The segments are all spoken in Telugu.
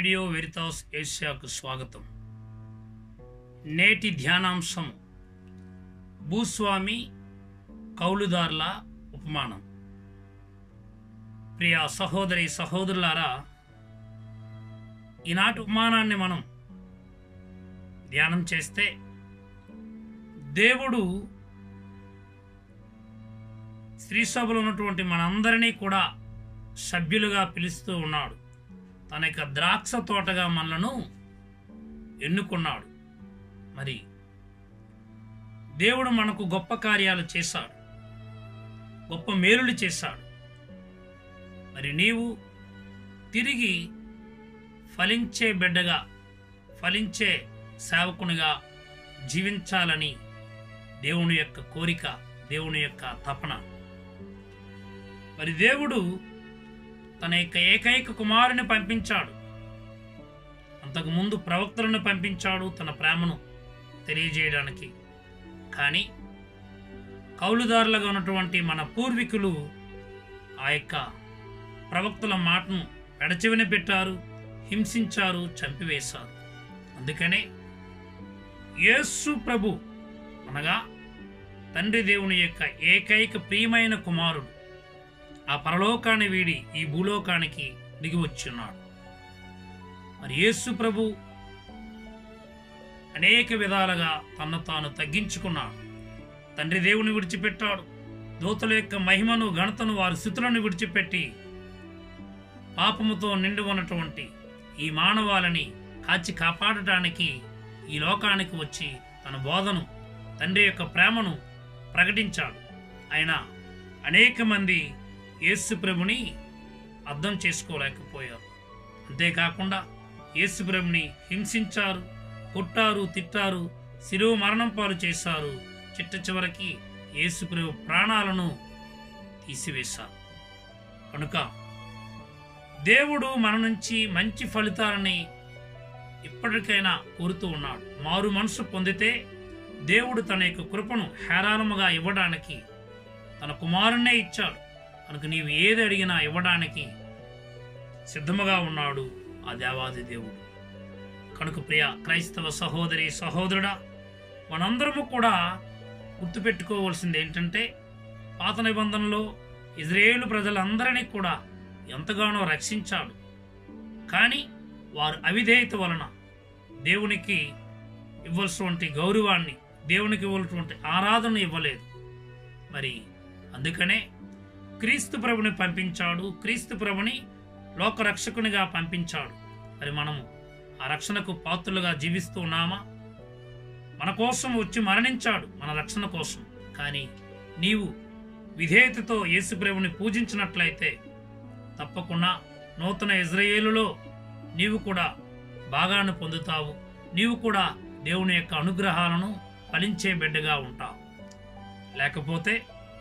రేడియో వెరితాస్ ఏషియాకు స్వాగతం నేటి ధ్యానాంశం భూస్వామి కౌలుదారుల ఉపమానం ప్రియ సహోదరి సహోదరులారా ఈనాటి ఉపమానాన్ని మనం ధ్యానం చేస్తే దేవుడు స్త్రీ సభలో ఉన్నటువంటి మనందరినీ కూడా సభ్యులుగా పిలుస్తూ ఉన్నాడు తన యొక్క ద్రాక్ష తోటగా మనలను ఎన్నుకున్నాడు మరి దేవుడు మనకు గొప్ప కార్యాలు చేశాడు గొప్ప మేలులు చేశాడు మరి నీవు తిరిగి ఫలించే బిడ్డగా ఫలించే సేవకునిగా జీవించాలని దేవుని యొక్క కోరిక దేవుని యొక్క తపన మరి దేవుడు తన యొక్క ఏకైక కుమారుని పంపించాడు అంతకు ముందు ప్రవక్తలను పంపించాడు తన ప్రేమను తెలియజేయడానికి కానీ కౌలుదారులుగా ఉన్నటువంటి మన పూర్వీకులు ఆ యొక్క ప్రవక్తల మాటను పెడచెవిన పెట్టారు హింసించారు చంపివేశారు అందుకనే యేసు ప్రభు అనగా తండ్రి దేవుని యొక్క ఏకైక ప్రియమైన కుమారుడు ఆ పరలోకాన్ని వీడి ఈ భూలోకానికి దిగి వచ్చున్నాడు మరి యేసు ప్రభు అనేక విధాలుగా తన్ను తాను తగ్గించుకున్నాడు తండ్రి దేవుని విడిచిపెట్టాడు దూతల యొక్క మహిమను ఘనతను వారి స్థితులను విడిచిపెట్టి పాపముతో నిండి ఉన్నటువంటి ఈ మానవాళిని కాచి కాపాడటానికి ఈ లోకానికి వచ్చి తన బోధను తండ్రి యొక్క ప్రేమను ప్రకటించాడు ఆయన అనేక మంది యేసు ప్రభుని అర్థం చేసుకోలేకపోయారు అంతేకాకుండా యేసు ప్రభుని హింసించారు కొట్టారు తిట్టారు శిలువ మరణం పాలు చేశారు చిట్ట చివరికి యేసు ప్రభు ప్రాణాలను తీసివేశారు కనుక దేవుడు మన నుంచి మంచి ఫలితాలని ఇప్పటికైనా కోరుతూ ఉన్నాడు మారు మనసు పొందితే దేవుడు తన యొక్క కృపను హేరాళముగా ఇవ్వడానికి తన కుమారుణ్ణే ఇచ్చాడు కనుక నీవు ఏది అడిగినా ఇవ్వడానికి సిద్ధముగా ఉన్నాడు ఆ దేవాది దేవుడు కనుక ప్రియ క్రైస్తవ సహోదరి సహోదరుడా మనందరము కూడా గుర్తుపెట్టుకోవాల్సింది ఏంటంటే పాత నిబంధనలో ఇజ్రాయేలు ప్రజలందరినీ కూడా ఎంతగానో రక్షించాడు కానీ వారు అవిధేయత వలన దేవునికి ఇవ్వాల్సినటువంటి గౌరవాన్ని దేవునికి ఇవ్వాల్సినటువంటి ఆరాధన ఇవ్వలేదు మరి అందుకనే క్రీస్తు ప్రభుని పంపించాడు క్రీస్తు ప్రభుని లోకరక్షకునిగా పంపించాడు మరి మనము ఆ రక్షణకు పాత్రులుగా జీవిస్తూ ఉన్నామా మన కోసం వచ్చి మరణించాడు మన రక్షణ కోసం కానీ నీవు విధేయతతో యేసు ప్రభుని పూజించినట్లయితే తప్పకుండా నూతన ఇజ్రాయేలులో నీవు కూడా భాగాన్ని పొందుతావు నీవు కూడా దేవుని యొక్క అనుగ్రహాలను ఫలించే బిడ్డగా ఉంటావు లేకపోతే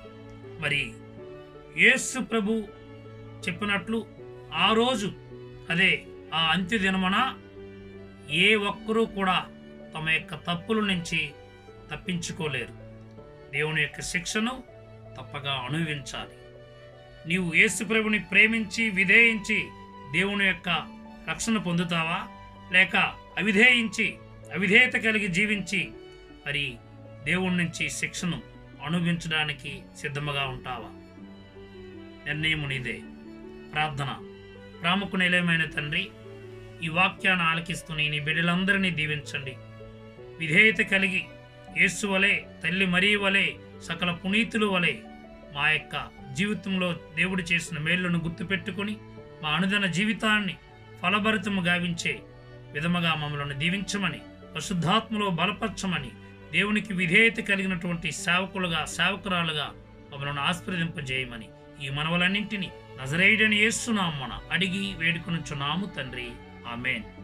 మరి యేసు ప్రభు చెప్పినట్లు ఆ రోజు అదే ఆ అంత్య దినమున ఏ ఒక్కరూ కూడా తమ యొక్క తప్పుల నుంచి తప్పించుకోలేరు దేవుని యొక్క శిక్షను తప్పగా అనుభవించాలి నీవు యేసు ప్రభుని ప్రేమించి విధేయించి దేవుని యొక్క రక్షణ పొందుతావా లేక అవిధేయించి అవిధేయత కలిగి జీవించి మరి దేవుడి నుంచి శిక్షను అనుభవించడానికి సిద్ధముగా ఉంటావా నిర్ణయం నీదే ప్రార్థన ప్రాముఖ్య నిలయమైన తండ్రి ఈ వాక్యాన్ని ఆలకిస్తూ నీ బిడ్డలందరినీ దీవించండి విధేయత కలిగి యేసు వలె తల్లి మరీ వలె సకల పునీతులు వలె మా యొక్క జీవితంలో దేవుడు చేసిన మేళ్లను గుర్తుపెట్టుకుని మా అనుదిన జీవితాన్ని ఫలభరితము గావించే విధముగా మమ్మల్ని దీవించమని పరిశుద్ధాత్మలో బలపరచమని దేవునికి విధేయత కలిగినటువంటి సేవకులుగా సేవకురాలుగా మమ్మల్ని ఆస్పదింపజేయమని ఈ మనవలన్నింటినీ నజరేయుడని యేసునామన అడిగి వేడుకొనుచున్నాము తండ్రి ఆమెన్